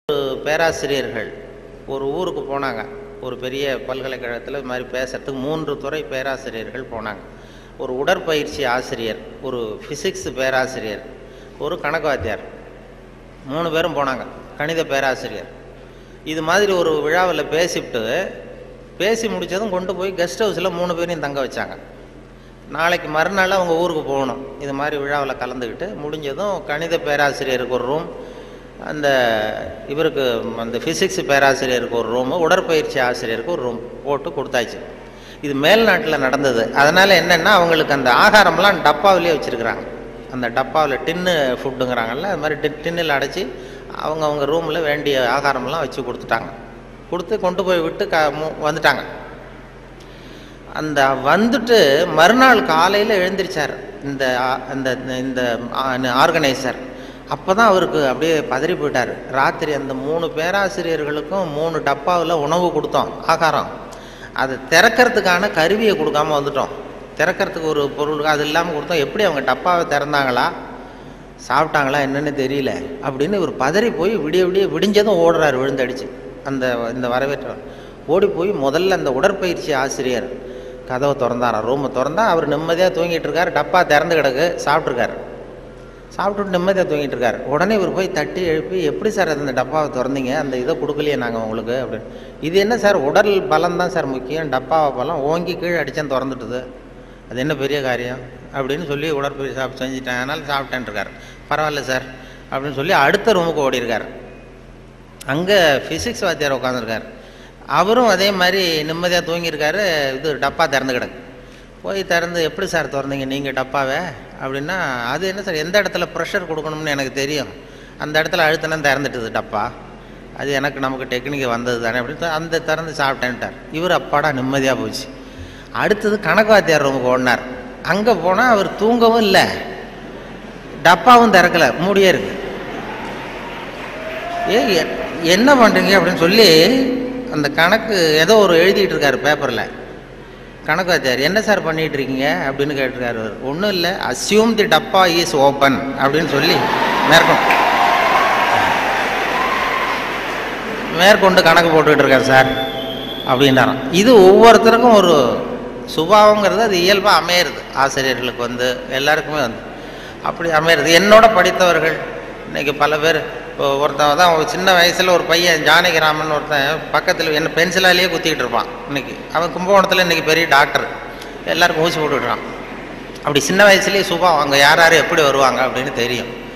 பேராசிரியர்கள் ஒரு ஊருக்கு போனாங்க ஒரு பெரிய பல்கலைக்கழகத்தில் இது மாதிரி பேசுறதுக்கு மூன்று துறை பேராசிரியர்கள் போனாங்க ஒரு உடற்பயிற்சி ஆசிரியர் ஒரு ஃபிசிக்ஸ் பேராசிரியர் ஒரு கணக்கு வாத்தியார் மூணு பேரும் போனாங்க கணித பேராசிரியர் இது மாதிரி ஒரு விழாவில் பேசிவிட்டு பேசி முடித்ததும் கொண்டு போய் கெஸ்ட் ஹவுஸில் மூணு பேரையும் தங்க வச்சாங்க நாளைக்கு மறுநாள் அவங்க ஊருக்கு போகணும் இது மாதிரி விழாவில் கலந்துக்கிட்டு முடிஞ்சதும் கணித பேராசிரியருக்கு ஒரு ரூம் அந்த இவருக்கு அந்த ஃபிசிக்ஸ் பேராசிரியருக்கு ஒரு ரூமு உடற்பயிற்சி ஆசிரியருக்கு ஒரு ரூம் போட்டு கொடுத்தாச்சு இது மேல்நாட்டில் நடந்தது அதனால் என்னென்னா அவங்களுக்கு அந்த ஆகாரம்லாம் டப்பாவிலே வச்சுருக்குறாங்க அந்த டப்பாவில் டின்னு ஃபுட்டுங்கிறாங்கல்ல அது மாதிரி டி டின்னில் அடைச்சி அவங்க அவங்க ரூமில் வேண்டிய ஆகாரம்லாம் வச்சு கொடுத்துட்டாங்க கொடுத்து கொண்டு போய் விட்டு க மு- வந்துட்டாங்க அந்த வந்துட்டு மறுநாள் காலையில் எழுந்திரிச்சார் இந்த ஆ- இந்த இந்த ஆர்கனைசர் அப்போ தான் அவருக்கு அப்படியே பதறி போயிட்டார் ராத்திரி அந்த மூணு பேராசிரியர்களுக்கும் மூணு டப்பாவில் உணவு கொடுத்தோம் ஆகாரம் அதை திறக்கறதுக்கான கருவியை கொடுக்காம வந்துட்டோம் திறக்கறதுக்கு ஒரு பொருள் அது இல்லாமல் கொடுத்தோம் எப்படி அவங்க டப்பாவை திறந்தாங்களா சாப்பிட்டாங்களா என்னன்னு தெரியல அப்படின்னு இவர் பதறி போய் விடிய விடிய விடிஞ்சதும் ஓடுறாரு விழுந்தடிச்சு அந்த இந்த வரவேற்றவர் ஓடி போய் முதல்ல அந்த உடற்பயிற்சி ஆசிரியர் கதவை திறந்தாராம் ரூமை திறந்தா அவர் நிம்மதியாக தூங்கிட்டு இருக்காரு டப்பா திறந்து கிடக்கு சாப்பிட்ருக்காரு சாப்பிட்டுட்டு நிம்மதியாக தூங்கிட்டு இருக்காரு உடனே இவர் போய் தட்டி எழுப்பி எப்படி சார் அந்த டப்பாவை திறந்தீங்க அந்த இதை கொடுக்கலையே நாங்கள் உங்களுக்கு அப்படின்னு இது என்ன சார் உடல் பலம் தான் சார் முக்கியம் டப்பாவை பலம் ஓங்கி கீழே அடித்தேன் திறந்துட்டுது அது என்ன பெரிய காரியம் அப்படின்னு சொல்லி உடற்பயிற்சி சாப்பிட்டு செஞ்சுட்டேன் அதனால் சாப்பிட்டேன் இருக்கார் பரவாயில்ல சார் அப்படின்னு சொல்லி அடுத்த ரூமுக்கு ஓடி இருக்கார் அங்கே ஃபிசிக்ஸ் வாத்தியார் உட்காந்துருக்கார் அவரும் அதே மாதிரி நிம்மதியாக தூங்கியிருக்காரு இது டப்பா திறந்து கிடக்கு போய் திறந்து எப்படி சார் திறந்தீங்க நீங்கள் டப்பாவை அப்படின்னா அது என்ன சார் எந்த இடத்துல ப்ரெஷர் கொடுக்கணும்னு எனக்கு தெரியும் அந்த இடத்துல அழுத்தினா திறந்துட்டுது டப்பா அது எனக்கு நமக்கு டெக்னிக் வந்தது தானே அப்படின்னு அந்த திறந்து சாப்பிட்டேன்ட்டார் இவர் அப்பாடா நிம்மதியாக போச்சு அடுத்தது கணக்கு வாத்தியார் ரூமுக்கு ஓடினார் அங்கே போனால் அவர் தூங்கவும் இல்லை டப்பாவும் திறக்கல மூடியே இருக்கு ஏ எ- என்ன பண்ணுறீங்க அப்படின்னு சொல்லி அந்த கணக்கு ஏதோ ஒரு எழுதிட்டு இருக்காரு பேப்பரில் கணக்கு வாத்தியார் என்ன சார் பண்ணிட்டு இருக்கீங்க அப்படின்னு கேட்டிருக்காரு அவர் ஒன்றும் இல்லை அசியூம் தி டப்பா இஸ் ஓப்பன் அப்படின்னு சொல்லி மேற்கொண்டு மேற்கொண்டு கணக்கு போட்டுக்கிட்டு இருக்கார் சார் அப்படின்னாராம் இது ஒவ்வொருத்தருக்கும் ஒரு சுபாவங்கிறது அது இயல்பாக அமையிறது ஆசிரியர்களுக்கு வந்து எல்லாருக்குமே வந்து அப்படி அமையிறது என்னோட படித்தவர்கள் இன்னைக்கு பல பேர் இப்போ ஒருத்தன் தான் ஒரு சின்ன வயசில் ஒரு பையன் ஜானகிராமன் ஒருத்தன் பக்கத்தில் என்ன பென்சிலாலேயே குத்திக்கிட்டு இருப்பான் இன்னைக்கு அவன் கும்பகோணத்தில் இன்னைக்கு பெரிய டாக்டர் எல்லாருக்கும் ஊசி போட்டுக்கிட்டுறான் அப்படி சின்ன வயசுலேயே சுபாவம் அங்கே யார் யார் எப்படி வருவாங்க அப்படின்னு தெரியும்